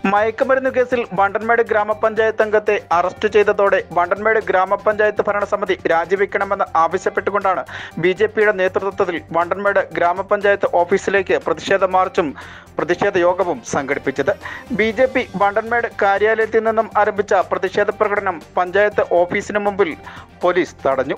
മയക്കുമരുന്ന് കേസിൽ വണ്ടൻമേട് ഗ്രാമപഞ്ചായത്ത് അംഗത്തെ അറസ്റ്റ് ചെയ്തതോടെ വണ്ടൻമേട് ഗ്രാമപഞ്ചായത്ത് ഭരണസമിതി രാജിവെക്കണമെന്ന് ആവശ്യപ്പെട്ടുകൊണ്ടാണ് ബി ജെ പിയുടെ നേതൃത്വത്തിൽ വണ്ടൻമേട് ഗ്രാമപഞ്ചായത്ത് ഓഫീസിലേക്ക് പ്രതിഷേധ മാർച്ചും പ്രതിഷേധ യോഗവും സംഘടിപ്പിച്ചത് ബി ജെ പി വണ്ടൻമേട് കാര്യാലയത്തിൽ നിന്നും ആരംഭിച്ച പ്രതിഷേധ പ്രകടനം പഞ്ചായത്ത് ഓഫീസിന് മുമ്പിൽ പോലീസ് തടഞ്ഞു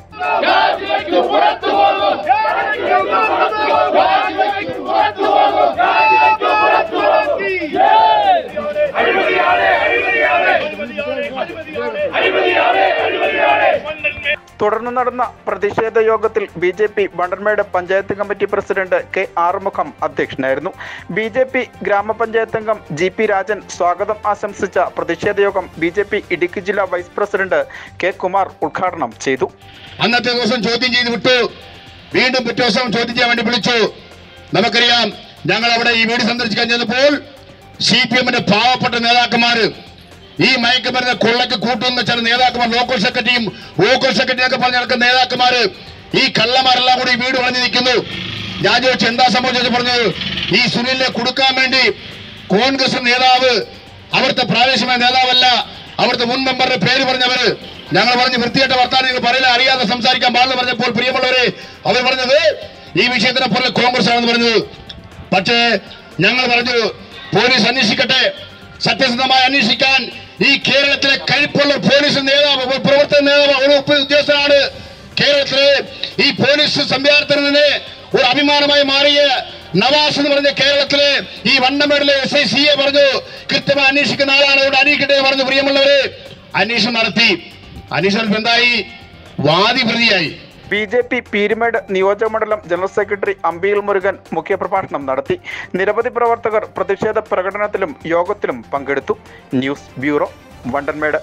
തുടർന്ന് നടന്ന പ്രതിഷേധ യോഗത്തിൽ B J P Vandanmedu panchayat committee president K Arumugham അധ്യക്ഷനായിരുന്നു ബി ജെ പി ഗ്രാമപഞ്ചായത്ത് അംഗം ജി പി രാജൻ സ്വാഗതം ആശംസിച്ച പ്രതിഷേധ യോഗം ബി ജെ പി ഇടുക്കി ജില്ലാ വൈസ് പ്രസിഡന്റ് കെ കുമാർ ഉദ്ഘാടനം ചെയ്തു അന്നത്തെ ദിവസം ചോദ്യം ചെയ്ത് വിട്ടു വീണ്ടും പിറ്റേ ദിവസം ചോദ്യം ചെയ്യാൻ വേണ്ടി വിളിച്ചു നമുക്കറിയാം ഞങ്ങൾ അവിടെ ഈ വീട് സന്ദർശിക്കാൻ ചെന്നപ്പോൾ സി പി എമ്മിന്റെ പാവപ്പെട്ട നേതാക്കന്മാര് ഈ മയക്കുമരുന്ന് കൊള്ളയ്ക്ക് കൂട്ടുന്ന ചില നേതാക്കന്മാർ ലോക്കൽ സെക്രട്ടറിയും വോക്കൽ സെക്രട്ടറി ഒക്കെ പറഞ്ഞ് നടക്കുന്ന നേതാക്കന്മാര് ഈ കള്ളന്മാരെല്ലാം കൂടി ഈ വീട് വളഞ്ഞു നിൽക്കുന്നു ഞാൻ ചോദിച്ചു എന്താ സംഭവിച്ചത് പറഞ്ഞത് ഈ സുനിലിനെ കൊടുക്കാൻ വേണ്ടി കോൺഗ്രസ് നേതാവ് അവിടുത്തെ പ്രാദേശികമായ നേതാവല്ല അവിടുത്തെ മുൻ മെമ്പറുടെ പേര് പറഞ്ഞവര് ഞങ്ങൾ പറഞ്ഞ് വൃത്തിയായിട്ട വർത്താനം നിങ്ങൾ പറയില്ല അറിയാതെ സംസാരിക്കാൻ പാടില്ല പറഞ്ഞപ്പോൾ പ്രിയമുള്ളവരെ അവർ പറഞ്ഞത് ഈ വിഷയത്തിനെ പോലെ കോൺഗ്രസ് ആണെന്ന് പറഞ്ഞത് പക്ഷേ ഞങ്ങൾ പറഞ്ഞു പോലീസ് അന്വേഷിക്കട്ടെ സത്യസന്ധമായി അന്വേഷിക്കാൻ ഈ കേരളത്തിലെ കഴിപ്പുള്ള പോലീസ് നേതാവ് ഒരു പ്രവർത്തന നേതാവ് ഒരു ഉപ്പ ഉദ്യോഗസ്ഥനാണ് കേരളത്തിലെ ഈ പോലീസ് സംവിധാനത്തിന് ഒരു അഭിമാനമായി മാറിയ നവാസ് എന്ന് പറഞ്ഞ കേരളത്തിലെ ഈ വണ്ടമേടിലെ എസ് ഐ സി എ പറഞ്ഞു കൃത്യമായി അന്വേഷിക്കുന്ന ആളാണ് ഇവിടെ അന്വേഷിക്കട്ടെ എന്ന് പറഞ്ഞു പ്രിയമുള്ളവരെ അന്വേഷണം നടത്തി അന്വേഷണത്തിൽ എന്തായി വാദി പ്രതിയായി ബി ജെ പി പീരുമേട് നിയോജകമണ്ഡലം ജനറൽ സെക്രട്ടറി അമ്പിയിൽ മുരുകൻ മുഖ്യപ്രഭാഷണം നടത്തി നിരവധി പ്രവർത്തകർ പ്രതിഷേധ പ്രകടനത്തിലും യോഗത്തിലും പങ്കെടുത്തു ന്യൂസ് ബ്യൂറോ വണ്ടൻമേട്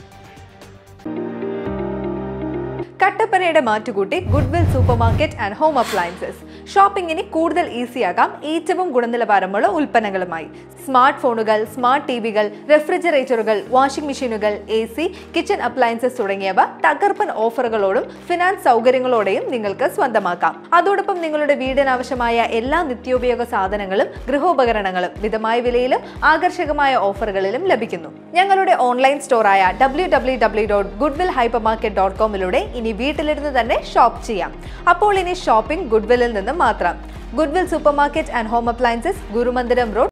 കട്ടപ്പനയുടെ മാറ്റുകൂട്ടി Goodwill super market and home appliances ഷോപ്പിംഗിന് കൂടുതൽ ഈസിയാകാം ഏറ്റവും ഗുണനിലവാരമുള്ള ഉൽപ്പന്നങ്ങളുമായി സ്മാർട്ട് ഫോണുകൾ സ്മാർട്ട് ടി വികൾ റെഫ്രിജറേറ്ററുകൾ വാഷിംഗ് മെഷീനുകൾ എ സി കിച്ചൺ അപ്ലയൻസസ് തുടങ്ങിയവ തകർപ്പൻ ഓഫറുകളോടും ഫിനാൻസ് സൗകര്യങ്ങളോടെയും നിങ്ങൾക്ക് സ്വന്തമാക്കാം അതോടൊപ്പം നിങ്ങളുടെ വീടിനാവശ്യമായ എല്ലാ നിത്യോപയോഗ സാധനങ്ങളും ഗൃഹോപകരണങ്ങളും മിതമായ വിലയിലും ആകർഷകമായ ഓഫറുകളിലും ലഭിക്കുന്നു ഞങ്ങളുടെ ഓൺലൈൻ സ്റ്റോറായ W W W dot Goodwill hyper market dot കോമിലൂടെ ഇനി വീട്ടിലിരുന്ന് തന്നെ ഷോപ്പ് ചെയ്യാം അപ്പോൾ ഇനി ഷോപ്പിംഗ് ഗുഡ്വില്ലിൽ നിന്നും മാത്രം Goodwill super market and home appliances Gurumandiram road